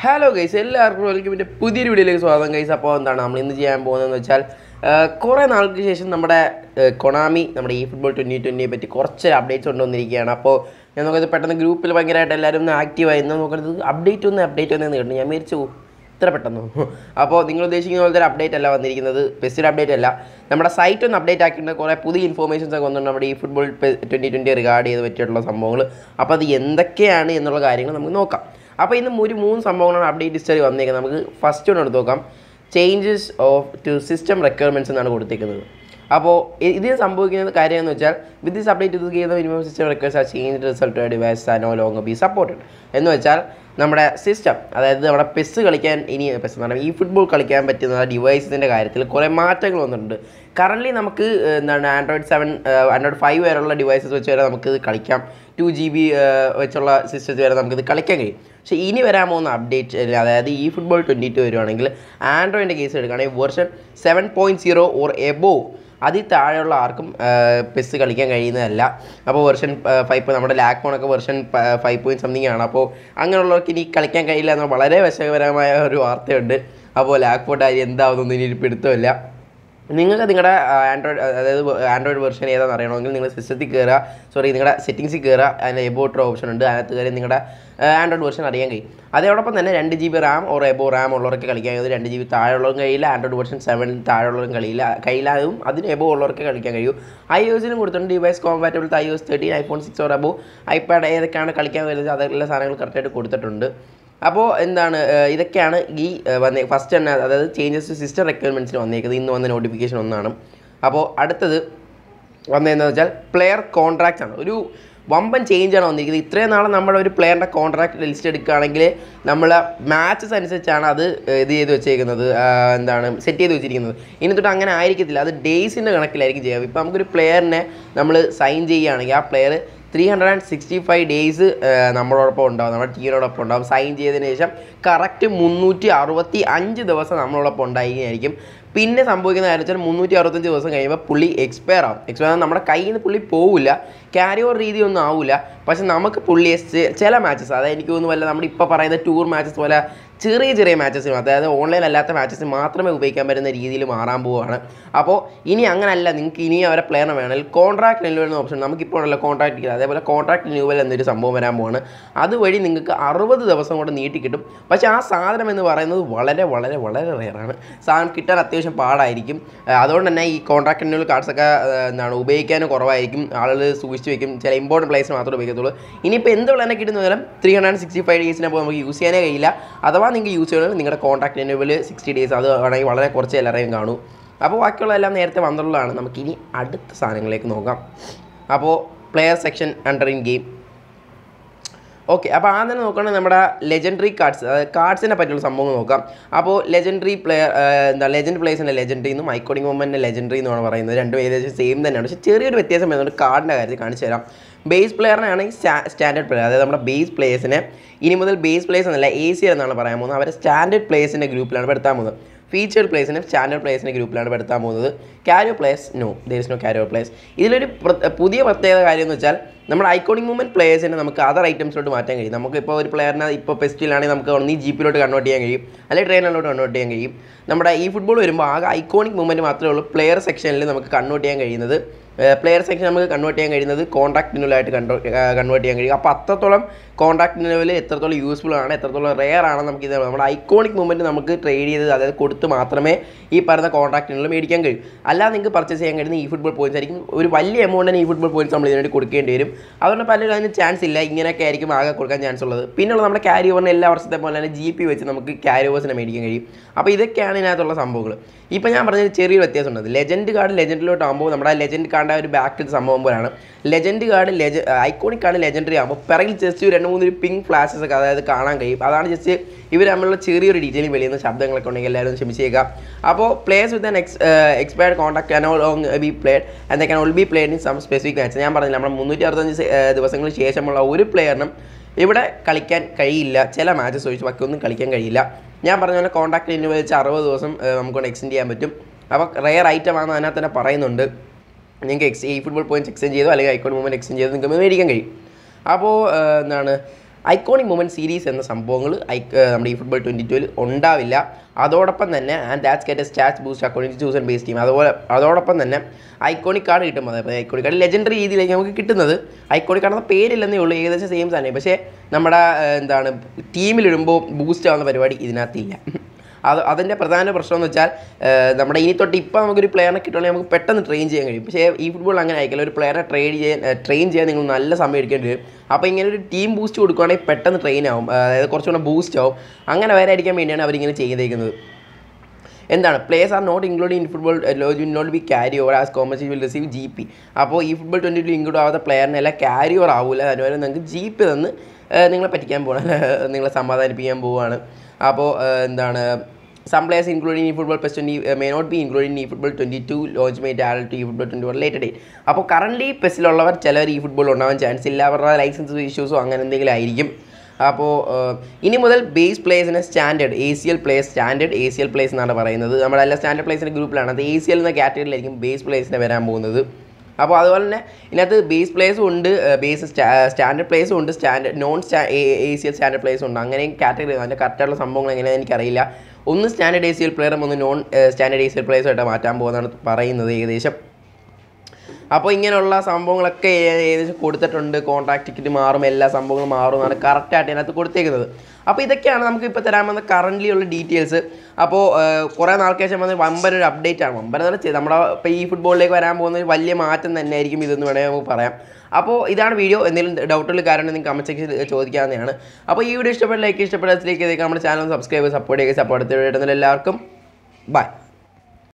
hello guys എല്ലാവർക്കും welcome എൻ്റെ പുതിയൊരു വീഡിയോയിലേക്ക് സ്വാഗതം ഗൈസ് അപ്പോൾ എന്താണ് നമ്മൾ ഇന്ന് ചെയ്യാൻ പോകുന്നതെന്ന് വെച്ചാൽ കുറേ നാൾക്ക് ശേഷം നമ്മുടെ ഏഹ്, കൊണാമി നമ്മുടെ ഈ ഫുട്ബോൾ ട്വൻറ്റി ട്വൻറ്റിയെ പറ്റി കുറച്ച് അപ്ഡേറ്റ്സ് കൊണ്ടുവന്നിരിക്കുകയാണ് അപ്പോൾ ഞാൻ നോക്കുന്നത് പെട്ടെന്ന് ഗ്രൂപ്പിൽ ഭയങ്കരമായിട്ട് എല്ലാവരും ഒന്ന് ആക്റ്റീവ് ആയി എന്നാൽ നോക്കുന്നത് അപ്ഡേറ്റ് ഒന്ന് അപ്ഡേറ്റ് ഒന്ന് കേട്ടു ഞാൻ മേടിച്ചു ഇത്ര പെട്ടെന്ന് അപ്പോൾ നിങ്ങൾ ഉദ്ദേശിക്കുന്ന പോലത്തെ ഒരു അപ്ഡേറ്റ് അല്ല വന്നിരിക്കുന്നത് ബെസ്റ്റ് അപ്ഡേറ്റ് അല്ല നമ്മുടെ സൈറ്റ് ഒന്ന് അപ്ഡേറ്റ് ആക്കിയിട്ടുണ്ട് കുറേ പുതിയ ഇൻഫോർമേഷൻസ് ഒക്കെ വന്നിട്ടുണ്ട് നമ്മുടെ ഈ ഫുട്ബോൾ ട്വൻറ്റി ട്വൻറ്റി റിഗാർഡ് ചെയ്ത് പറ്റിയിട്ടുള്ള സംഭവങ്ങൾ അപ്പോൾ അത് എന്തൊക്കെയാണ് എന്നുള്ള കാര്യങ്ങൾ നമുക്ക് നോക്കാം അപ്പോൾ ഇന്ന് ഒരു മൂന്ന് സംഭവങ്ങളാണ് അപ്ഡേറ്റ് ഹിസ്റ്ററി വന്നേക്കുന്നത് നമുക്ക് ഫസ്റ്റ് ഒന്ന് എടുത്ത് നോക്കാം changes of to system requirements എന്നാണ് കൊടുത്തേക്കുന്നത് അപ്പോൾ ഇ- ഇതിന് സംഭവിക്കുന്ന കാര്യം എന്ന് വെച്ചാൽ വിത്ത് ദിസ് അപ്ഡേറ്റ് ഇത് ചെയ്യുന്ന minimum system requires are change result device are no long be supported എന്ന് വെച്ചാൽ നമ്മുടെ സിസ്റ്റം അതായത് നമ്മുടെ പെസ് കളിക്കാൻ ഇനി പെസ് എന്ന് പറഞ്ഞാൽ ഈ ഫുട്ബോൾ കളിക്കാൻ പറ്റുന്ന ഡിവൈസസിൻ്റെ കാര്യത്തിൽ കുറേ മാറ്റങ്ങൾ വന്നിട്ടുണ്ട് കറൻ്റ്ലി നമുക്ക് ഏഹ്, എന്താണ് ആൻഡ്രോയിഡ് സെവൻ ആൻഡ്രോയിഡ് ഫൈവ് വരെയുള്ള ഡിവൈസസ് വെച്ച് വരെ നമുക്കിത് കളിക്കാം ടു ജി ബി വെച്ചുള്ള സിസ്റ്റത്തിൽ വരെ നമുക്കിത് കളിക്കാൻ കഴിയും പക്ഷേ ഇനി വരാൻ പോകുന്ന അപ്ഡേറ്റ് അതായത് ഈ ഫുട്ബോൾ ട്വൻറ്റി ടു വരുവാണെങ്കിൽ ആൻഡ്രോയിഡിൻ്റെ കേസ് എടുക്കുകയാണെങ്കിൽ version seven point zero or above അതിൽ താഴെയുള്ള ആർക്കും പെസ് കളിക്കാൻ കഴിയുന്നതല്ല അപ്പോൾ വെർഷൻ ഫൈവ് ഇപ്പോൾ നമ്മുടെ ലാക്ക് ഫോണൊക്കെ വെർഷൻ ഫൈവ് പോയിൻറ്റ് സംതിങ് ആണ് അപ്പോൾ അങ്ങനെയുള്ളവർക്ക് ഇനി കളിക്കാൻ കഴിയില്ല എന്ന വളരെ വിഷമകരമായ ഒരു വാർത്തയുണ്ട് അപ്പോൾ ലാക്ക് ഫോൺ കാര്യം എന്താവുന്നൊന്നും ഇനി പിടുത്തമില്ല നിങ്ങൾക്ക് നിങ്ങളുടെ ആൻഡ്രോയിഡ് അതായത് ആൻഡ്രോയിഡ് വെർഷൻ ഏതാണെന്ന് അറിയണമെങ്കിൽ നിങ്ങൾ സിസ്റ്റത്തിൽ കയറുക സോറി നിങ്ങളുടെ സെറ്റിങ്സിൽ കയറുക അതിന് എബോട്ടർ ഓപ്ഷൻ ഉണ്ട് അതിനകത്ത് കയറി നിങ്ങളുടെ ആൻഡ്രോയിഡ് വെർഷൻ അറിയാൻ കഴിയും അതോടൊപ്പം തന്നെ രണ്ട് G B RAM or above RAM ഉള്ളവർക്ക് കളിക്കാൻ കഴിയും രണ്ട് ജി ബി താഴെയുള്ളവരും കഴിയില്ല ആൻഡ്രോയിഡ് വെർഷൻ സെവൻ താഴെയുള്ളവരും കഴിയില്ല കഴിയില്ലാതും അതിന് എബോ ഉള്ളവർക്ക് കളിക്കാൻ കഴിയും ഐ ഒസിനും കൊടുത്തിട്ടുണ്ട് device compatible iOS thirteen iPhone six or above iPad ഏതൊക്കെയാണ് കളിക്കാൻ വരുന്നത് അതെല്ലാം സാധനങ്ങൾ കറക്റ്റായിട്ട് കൊടുത്തിട്ടുണ്ട് അപ്പോൾ എന്താണ് ഏഹ് ഇതൊക്കെയാണ് ഈ ഏഹ് വന്നേ ഫസ്റ്റ് തന്നെ അതായത് ചേഞ്ചസ് ടു സിസ്റ്റം റിക്വയർമെൻറ്റ്സിന് വന്നേക്കുന്നത് ഇന്ന് വന്ന നോട്ടിഫിക്കേഷൻ ഒന്നാണ് അപ്പോൾ അടുത്തത് വന്നതെന്ന് വെച്ചാൽ പ്ലെയർ കോൺട്രാക്റ്റ് ആണ് ഒരു വമ്പൻ ചേഞ്ച് ആണ് വന്നിരിക്കുന്നത് ഇത്രയും നാളെ നമ്മുടെ ഒരു പ്ലെയറിൻ്റെ കോൺട്രാക്ട് ലിസ്റ്റ് എടുക്കുകയാണെങ്കിൽ നമ്മൾ മാച്ചസ് അനുസരിച്ചാണ് അത് ഏഹ് ഇത് ചെയ്ത് വെച്ചേക്കുന്നത് ആഹ് എന്താണ് സെറ്റ് ചെയ്ത് വെച്ചിരിക്കുന്നത് ഇനി തൊട്ട് അങ്ങനെ ആയിരിക്കത്തില്ല അത് ഡേയ്സിൻ്റെ കണക്കിലായിരിക്കും ചെയ്യുക ഇപ്പോൾ നമുക്കൊരു പ്ലെയറിനെ നമ്മൾ സൈൻ ചെയ്യുകയാണെങ്കിൽ ആ player three hundred and sixty five days നമ്മളോടൊപ്പം ഉണ്ടാവും നമ്മുടെ ടീമിനോടൊപ്പം ഉണ്ടാവും സൈൻ ചെയ്തതിന് ശേഷം കറക്റ്റ് മുന്നൂറ്റി അറുപത്തി അഞ്ച് ദിവസം നമ്മളോടൊപ്പം ഉണ്ടായിരിക്കും പിന്നെ സംഭവിക്കുന്ന കാര്യം വെച്ചാൽ മുന്നൂറ്റി അറുപത്തഞ്ച് ദിവസം കഴിയുമ്പോൾ പുള്ളി എക്സ്പയർ ആവും എക്സ്പയർ നമ്മുടെ കയ്യിൽ നിന്ന് പുള്ളി പോവില്ല ക്യാരി ഓവർ രീതി ഒന്നും ആവില്ല പക്ഷെ നമുക്ക് പുള്ളിയെ ചെ- ചില മാച്ചസ് അതായത് എനിക്ക് തോന്നുന്നു വല്ല നമ്മുടെ ഇപ്പോൾ പറയുന്ന ടൂർ മാച്ചസ് പോലെ ചെറിയ ചെറിയ മാച്ചസിനും അതായത് ഓൺലൈൻ അല്ലാത്ത മാച്ചസിന് മാത്രമേ ഉപയോഗിക്കാൻ പറ്റുന്ന രീതിയിൽ മാറാൻ പോവുകയാണ് അപ്പോൾ ഇനി അങ്ങനല്ല നിങ്ങൾക്ക് ഇനി അവരെ പ്ലെയറിനെ വേണമെങ്കിൽ കോൺട്രാക്ട് റിന്യൂവൽ എന്ന ഓപ്ഷൻ നമുക്കിപ്പോൾ ഉള്ള കോൺട്രാക്ട് ഇല്ല അതേപോലെ കോൺട്രാക്ട് റിന്യൂവൽ എന്നൊരു സംഭവം വരാൻ പോവാണ് അതുവഴി നിങ്ങൾക്ക് അറുപത് ദിവസം കൊണ്ട് നീട്ടി കിട്ടും പക്ഷേ ആ സാധനം എന്ന് പറയുന്നത് വളരെ വളരെ വളരെ റെയറാണ് സാധനം കിട്ടാൻ അത്യാവശ്യം പാടായിരിക്കും ആ, അതുകൊണ്ട് തന്നെ ഈ കോൺട്രാക്ട് റിന്യൂവൽ കാർഡ്സൊക്കെ എന്താണ് ഉപയോഗിക്കാനും കുറവായിരിക്കും ആളുകൾ സൂക്ഷിച്ച് വെക്കും ചില ഇമ്പോർട്ടൻറ്റ് പ്ലേസ് മാത്രമേ ഉപയോഗിക്കത്തുള്ളൂ ഇനിയിപ്പോൾ എന്ത് പ്ലാനെ കിട്ടുന്ന നേരം ത്രീ ഹൺഡ്രഡ് സിക്സ്റ്റി ഫൈവ് ഡേയ്സിനപ്പോൾ നമുക്ക് യൂസ് ചെയ്യാനേ കഴിയില്ല അഥവാ നിങ്ങൾക്ക് യൂസ് ചെയ്യണമെങ്കിൽ നിങ്ങളുടെ കോൺട്രാക്ട് റിന്യൂവൽ സിക്സ്റ്റി ഡേയ്സ് അത് വേണമെങ്കിൽ വളരെ കുറച്ച് എല്ലാവരെയും കാണൂ അപ്പോൾ ബാക്കിയുള്ള എല്ലാം നേരത്തെ വന്നുള്ളതാണ് നമുക്കിനി അടുത്ത സാധനങ്ങളിലേക്ക് നോക്കാം അപ്പോൾ player section under in game okay അപ്പോൾ ആദ്യം നോക്കുകയാണെങ്കിൽ നമ്മുടെ ലെജൻഡറി കാർഡ്സ് അതായത് കാർഡ്സിനെ പറ്റിയുള്ള സംഭവങ്ങൾ നോക്കാം അപ്പോൾ ലെജൻഡറി പ്ലെയർ എന്താ ലെജൻഡ് പ്ലേയേഴ്സിൻ്റെ ലെജൻഡറി എന്നും ഐക്കോണിക് മൊമെൻറ്റിൻ്റെ ലെജൻഡറി എന്നാണ് പറയുന്നത് രണ്ടും ഏകദേശം സെയിം തന്നെയാണ് പക്ഷേ ചെറിയൊരു വ്യത്യാസം വരുന്നുണ്ട് കാർഡിൻ്റെ കാര്യത്തിൽ കാണിച്ചു തരാം ബേസ് പ്ലെയറിനാണെങ്കിൽ സ്റ്റാൻഡേർഡ് പ്ലെയർ അതായത് നമ്മുടെ ബേസ് പ്ലേയേഴ്സിനെ ഇനി മുതൽ ബേസ് പ്ലേയേഴ്സ് എന്നല്ല എ സി എന്നാണ് പറയാൻ പോകുന്നത് അവരെ സ്റ്റാൻഡേർഡ് പ്ലേയേഴ്സിൻ്റെ ഗ്രൂപ്പിലാണ് പെടുത്താൻ പോകുന്നത് ഫീച്ചേർഡ് പ്ലേസിനെ സ്റ്റാൻഡേർഡ് പ്ലേസിൻ്റെ ഗ്രൂപ്പിലാണ് പെടുത്താൻ പോകുന്നത് carryover players no there is no carryover players ഇതിലൊരു പ്ര- പുതിയ പ്രത്യേകത കാര്യം എന്ന് വെച്ചാൽ നമ്മുടെ ഐക്കോണിക് മൂവ്മെൻറ്റ് പ്ലേയേഴ്സിനെ നമുക്ക് അതർ ഐറ്റംസിലോട്ട് മാറ്റാൻ കഴിയും നമുക്ക് ഇപ്പോൾ ഒരു പ്ലെയറിനെ ഇപ്പോൾ പെസ്റ്റിലാണെങ്കിൽ നമുക്ക് ഒന്നീ ജീപ്പിലോട്ട് കൺവേർട്ട് ചെയ്യാൻ കഴിയും അല്ലെങ്കിൽ ട്രെയിനറിലോട്ട് കൺവേർട്ട് ചെയ്യാൻ കഴിയും നമ്മുടെ ഈ ഫുട്ബോൾ വരുമ്പോൾ ആകെ ഐക്കോണിക് മൂവ്മെൻറ്റ് മാത്രമേ ഉള്ളൂ പ്ലെയർ സെക്ഷനിൽ നമുക്ക് കൺവേർട്ട് ചെയ്യാൻ കഴിയുന്നത് പ്ലെയർ സെക്ഷൻ നമുക്ക് കൺവേർട്ട് ചെയ്യാൻ കഴിയുന്നത് കോൺട്രാക്ട് നിലവിലായിട്ട് കൺവേർട്ട് ചെയ്യാൻ കഴിയും അപ്പോൾ അത്രത്തോളം കോൺട്രാക്ട് നിലവിൽ എത്രത്തോളം യൂസ്ഫുൾ ആണ് എത്രത്തോളം റെയർ ആണ് നമുക്ക് ഇത് നമ്മുടെ ഐക്കോണിക് മൂവ്മെൻറ്റ് നമുക്ക് ട്രേഡ് ചെയ്ത് അതായത് കൊടുത്ത് മാത്രമേ ഈ പറയുന്ന കോൺട്രാക്റ്റിനുള്ളിൽ മേടിക്കാൻ കഴിയും അല്ലാതെ നിങ്ങൾക്ക് പർച്ചേസ് ചെയ്യാൻ കഴിയുന്ന ഈ ഫുട്ബോൾ പോയിന്റ്സ് ആയിരിക്കും ഒരു വലിയ എമൗണ്ടിന് ഈ ഫുട്ബോൾ പോയിന്റ്സ് നമ്മൾ ഇതിനുവേണ്ടി കൊടുക്കേണ്ടി വരും അതുകൊണ്ട് പലരും അതിന് ചാൻസ് ഇല്ല ഇങ്ങനെയൊക്കെ ആയിരിക്കും ആകെ കൊടുക്കാൻ ചാൻസ് ഉള്ളത് പിന്നെയുള്ള നമ്മുടെ ക്യാരി ഓവറിന് എല്ലാ വർഷത്തെ പോലെ തന്നെ ജി പി വെച്ച് നമുക്ക് ക്യാരി ഓവേഴ്സിനെ മേടിക്കാൻ കഴിയും അപ്പോൾ ഇതൊക്കെയാണ് ഇതിനകത്തുള്ള സംഭവങ്ങൾ ഇപ്പോൾ ഞാൻ പറഞ്ഞത് ചെറിയൊരു വ്യത്യാസമുണ്ട് ലെജൻഡ് കാർഡ് ലെജൻഡിലോട്ട് ആകുമ്പോൾ നമ്മുടെ ലെജൻഡ് കാർഡ് ഒരു ബാക്കിൽ സംഭവം പോലെയാണ് ലെജൻഡ് കാർഡ് ലെജ ഐക്കോണിക് കാർഡ് ലെജൻഡറി ആകുമ്പോൾ പിറകിൽ ജസ്റ്റ് രണ്ട് മൂന്ന് പിങ്ക് ഫ്ലാഷസ് ഒക്കെ അതായത് കാണാൻ കഴിയും അതാണ് ജസ്റ്റ് ഇവർ തമ്മിലുള്ള ചെറിയൊരു ഡീറ്റെയിലിംഗ് വെളിയുന്ന ശബ്ദങ്ങളൊക്കെ ഉണ്ടെങ്കിൽ എല്ലാവരും ക്ഷമിച്ചേക്കാം അപ്പോൾ players with an ex expired contract can all be played and the can all be played in some specific match ഞാൻ പറഞ്ഞില്ല നമ്മുടെ മുന്നൂറ്റി അറുപത്തഞ്ച് ദിവസങ്ങൾക്ക് ശേഷമുള്ള ഒരു പ്ലെയറിനും ഇവിടെ കളിക്കാൻ കഴിയില്ല ചില മാച്ചസ് ഒഴിച്ച് ബാക്കിയൊന്നും കളിക്കാൻ കഴിയില്ല ഞാൻ പറഞ്ഞ പോലെ കോൺടാക്ട് റിന്യൂവൽ വെച്ച് അറുപത് ദിവസം ഏഹ്, നമുക്കൊണ്ട് എക്സ്റ്റെൻഡ് ചെയ്യാൻ പറ്റും അപ്പോൾ റെയർ ഐറ്റം ആണെന്ന് അതിനകത്ത് തന്നെ പറയുന്നുണ്ട് നിങ്ങൾക്ക് എക്സ് ഈ ഫുട്ബോൾ പോയിന്റ്സ് എക്സ്ചേഞ്ച് ചെയ്തോ അല്ലെങ്കിൽ ഐക്കോൺ മൂവ്മെൻറ്റ് എക്സ്ചേഞ്ച് ചെയ്തോ നിങ്ങൾക്ക് മേടിക്കാൻ കഴിയും അപ്പോൾ എന്താണ് ഐക്കോണിക് മൊമെൻറ്റ് സീരീസ് എന്ന സംഭവങ്ങൾ നമ്മുടെ ഈ ഫുട്ബോൾ ട്വൻറ്റി ടുവിൽ ഉണ്ടാവില്ല അതോടൊപ്പം തന്നെ and that's get a stat boost according to chosen base team അതുപോലെ അതോടൊപ്പം തന്നെ ഐക്കോണിക് കാർഡ് കിട്ടും അതായത് ഐക്കോണിക് കാർഡ് ലെജൻഡറി രീതിയിലേക്ക് നമുക്ക് കിട്ടുന്നത് ഐക്കോണിക് കാർഡ് എന്ന പേരില്ലെന്നേ ഉള്ളൂ ഏകദേശം സെയിം തന്നെ പക്ഷേ നമ്മുടെ ഏഹ്, എന്താണ് ടീമിലിടുമ്പോൾ ബൂസ്റ്റ് ആവുന്ന പരിപാടി ഇതിനകത്തില്ല അത് അതിൻ്റെ പ്രധാന പ്രശ്നം എന്ന് വെച്ചാൽ ഏഹ്, നമ്മുടെ ഇനി തൊട്ട് ഇപ്പോൾ നമുക്കൊരു പ്ലെയറിനെ കിട്ടുകയാണെങ്കിൽ നമുക്ക് പെട്ടെന്ന് ട്രെയിൻ ചെയ്യാൻ കഴിയും പക്ഷേ ഈ ഫുട്ബോൾ അങ്ങനെ ആയിരിക്കില്ല ഒരു പ്ലെയറെ ട്രെയിൻ ചെയ്യാൻ ട്രെയിൻ ചെയ്യാൻ നിങ്ങൾ നല്ല സമയം എടുക്കേണ്ടി വരും അപ്പോൾ ഇങ്ങനെ ഒരു ടീം ബൂസ്റ്റ് കൊടുക്കുകയാണെങ്കിൽ പെട്ടെന്ന് ട്രെയിൻ ആവും അതായത് കുറച്ചുകൂടെ ബൂസ്റ്റ് ആവും അങ്ങനെ വരാതിരിക്കാൻ വേണ്ടിയാണ് അവരിങ്ങനെ ചെയ്തേക്കുന്നത് എന്താണ് players are not include in football will not be carry over as commerce will receive G P അപ്പോൾ ഈ ഫുട്ബോൾ ട്വൻറ്റി ടു ഇൻക്ലൂഡ് ആവാത്ത പ്ലെയറിനെല്ലാം ക്യാരി ഓവർ ആവില്ല അതുപോലെ നിങ്ങൾക്ക് ജി പി തന്ന് ഏഹ്, നിങ്ങളെ പറ്റിക്കാൻ പോകണം നിങ്ങളെ സമാധാനിപ്പിക്കാൻ പോവുകയാണ് അപ്പോൾ ഏഹ്, എന്താണ് some players including eFootball plus twenty may not be including eFootball twenty two launch mate all to eFootball twenty one latest date അപ്പോൾ കറൻലി പെസ്സിലുള്ളവർ ചിലർ ഈ ഫുട്ബോൾ ഉണ്ടാവാൻ ചാൻസ് ഇല്ല അവരുടെ ലൈസൻസ് ഇഷ്യൂസോ അങ്ങനെ എന്തെങ്കിലും ആയിരിക്കും അപ്പോൾ ഇനി മുതൽ ബേസ് പ്ലേസിന് standard A C L players standard A C L players എന്നാണ് പറയുന്നത് നമ്മുടെ എല്ലാ സ്റ്റാൻഡേർഡ് പ്ലേസിൻ്റെ ഗ്രൂപ്പിലാണ് അത് എ സി എൽ എന്ന കാറ്റഗറിയിലായിരിക്കും ബേസ് പ്ലേസിന് വരാൻ പോകുന്നത് അപ്പോൾ അതുപോലെ തന്നെ ഇതിനകത്ത് ബേസ് പ്ലേസും ഉണ്ട് ബേസ് സ്റ്റാൻഡേർഡ് പ്ലേസും ഉണ്ട് സ്റ്റാൻഡേർഡ് നോൺ സ്റ്റാ എ സി എൽ സ്റ്റാൻഡേർഡ് പ്ലേസും ഉണ്ട് അങ്ങനെയും കാറ്റഗറി അതിൻ്റെ കറക്റ്റായിട്ടുള്ള സംഭവങ്ങൾ എങ്ങനെയാണെന്ന് എനിക്കറിയില്ല ഒന്ന് സ്റ്റാൻഡേർഡ് എ സി എൽ പ്ലെയറും ഒന്ന് non standard A C L പ്ലേസുമായിട്ട് മാറ്റാൻ പോകുന്നതാണ് പറയുന്നത് ഏകദേശം അപ്പോൾ ഇങ്ങനെയുള്ള സംഭവങ്ങളൊക്കെ ഏ- ഏകദേശം കൊടുത്തിട്ടുണ്ട് കോൺട്രാക്ട് ടിക്കറ്റ് മാറും എല്ലാ സംഭവങ്ങളും മാറും എന്നാണ് കറക്റ്റായിട്ട് അതിനകത്ത് കൊടുത്തേക്കുന്നത് അപ്പോൾ ഇതൊക്കെയാണ് നമുക്ക് ഇപ്പോൾ തരാൻ വന്ന കറൻ്റ്ലി ഉള്ള ഡീറ്റെയിൽസ് അപ്പോൾ കുറേ നാൾക്ക് ശേഷം വന്ന വമ്പൻ ഒരു അപ്ഡേറ്റ് ആണ് വമ്പൻ എന്ന് പറഞ്ഞാൽ നമ്മുടെ ഇപ്പോൾ ഈ ഫുട്ബോളിലേക്ക് വരാൻ പോകുന്ന ഒരു വലിയ മാറ്റം തന്നെ ആയിരിക്കും ഇതെന്ന് വേണമെങ്കിൽ നമുക്ക് പറയാം അപ്പോൾ ഇതാണ് വീഡിയോ എന്തെങ്കിലും ഡൗട്ടുള്ള കാരണം നിങ്ങൾക്ക് കമൻറ്റ് സെക്ഷനിൽ ചോദിക്കാവുന്നതാണ് അപ്പോൾ ഈ വീഡിയോ ഇഷ്ടപ്പെട്ട ലൈക്ക് ഇഷ്ടപ്പെട്ട ഇതിലേക്ക് നമ്മുടെ ചാനൽ സബ്സ്ക്രൈബ് സപ്പോർട്ട് ചെയ്യുക സപ്പോർട്ട് എല്ലാവർക്കും ബൈ